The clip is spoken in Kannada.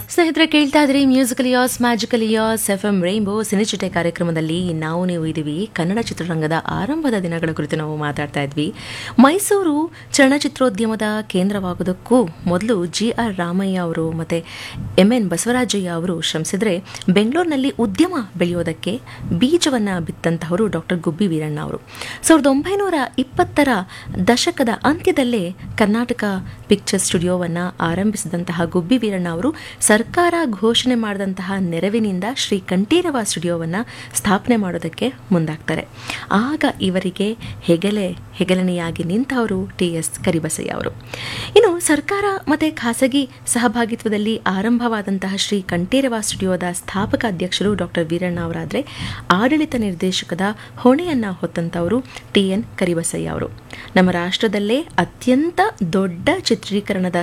ಸ್ನೇಹಿತರೆ ಕೇಳ್ತಾ ಇದ್ರಿ musical ears magical ears F M Rainbow ಸಿನಿಚಿಟೆ ಕಾರ್ಯಕ್ರಮದಲ್ಲಿ ನಾವು ನೀವು ಇದೀವಿ ಕನ್ನಡ ಚಿತ್ರರಂಗದ ಆರಂಭದ ದಿನಗಳ ಕುರಿತು ನಾವು ಮಾತಾಡ್ತಾ ಇದ್ವಿ ಮೈಸೂರು ಚಲನಚಿತ್ರೋದ್ಯಮದ ಕೇಂದ್ರವಾಗೋದಕ್ಕೂ ಮೊದಲು ಜಿ ಆರ್ ರಾಮಯ್ಯ ಅವರು ಮತ್ತು ಎಂ ಎನ್ ಬಸವರಾಜಯ್ಯ ಅವರು ಶ್ರಮಿಸಿದ್ರೆ ಬೆಂಗಳೂರಿನಲ್ಲಿ ಉದ್ಯಮ ಬೆಳೆಯೋದಕ್ಕೆ ಬೀಜವನ್ನು ಬಿತ್ತಂತಹವರು ಡಾಕ್ಟರ್ ಗುಬ್ಬಿ ವೀರಣ್ಣ ಅವರು ಸಾವಿರದ ಒಂಬೈನೂರ ಇಪ್ಪತ್ತರ ದಶಕದ ಅಂತ್ಯದಲ್ಲೇ ಕರ್ನಾಟಕ ಪಿಕ್ಚರ್ ಸ್ಟುಡಿಯೋವನ್ನು ಆರಂಭಿಸಿದಂತಹ ಗುಬ್ಬಿ ವೀರಣ್ಣ ಅವರು ಸರ್ಕಾರ ಘೋಷಣೆ ಮಾಡಿದಂತಹ ನೆರವಿನಿಂದ ಶ್ರೀ ಕಂಠೀರವ ಸ್ಟುಡಿಯೋವನ್ನು ಸ್ಥಾಪನೆ ಮಾಡೋದಕ್ಕೆ ಮುಂದಾಗ್ತಾರೆ ಆಗ ಇವರಿಗೆ ಹೆಗಲೆ ಹೆಗಲನೆಯಾಗಿ ನಿಂತವರು ಟಿ ಎಸ್ ಕರಿಬಸಯ್ಯ ಅವರು ಇನ್ನು ಸರ್ಕಾರ ಮತ್ತು ಖಾಸಗಿ ಸಹಭಾಗಿತ್ವದಲ್ಲಿ ಆರಂಭವಾದಂತಹ ಶ್ರೀ ಕಂಠೀರವ ಸ್ಟುಡಿಯೋದ ಸ್ಥಾಪಕ ಅಧ್ಯಕ್ಷರು ಡಾಕ್ಟರ್ ವೀರಣ್ಣ ಅವರಾದರೆ ಆಡಳಿತ ನಿರ್ದೇಶಕದ ಹೊಣೆಯನ್ನು ಹೊತ್ತಂತವರು ಟಿ ಎನ್ ಕರಿಬಸಯ್ಯ ಅವರು ನಮ್ಮ ರಾಷ್ಟ್ರದಲ್ಲೇ ಅತ್ಯಂತ ದೊಡ್ಡ ಚಿತ್ರೀಕರಣದ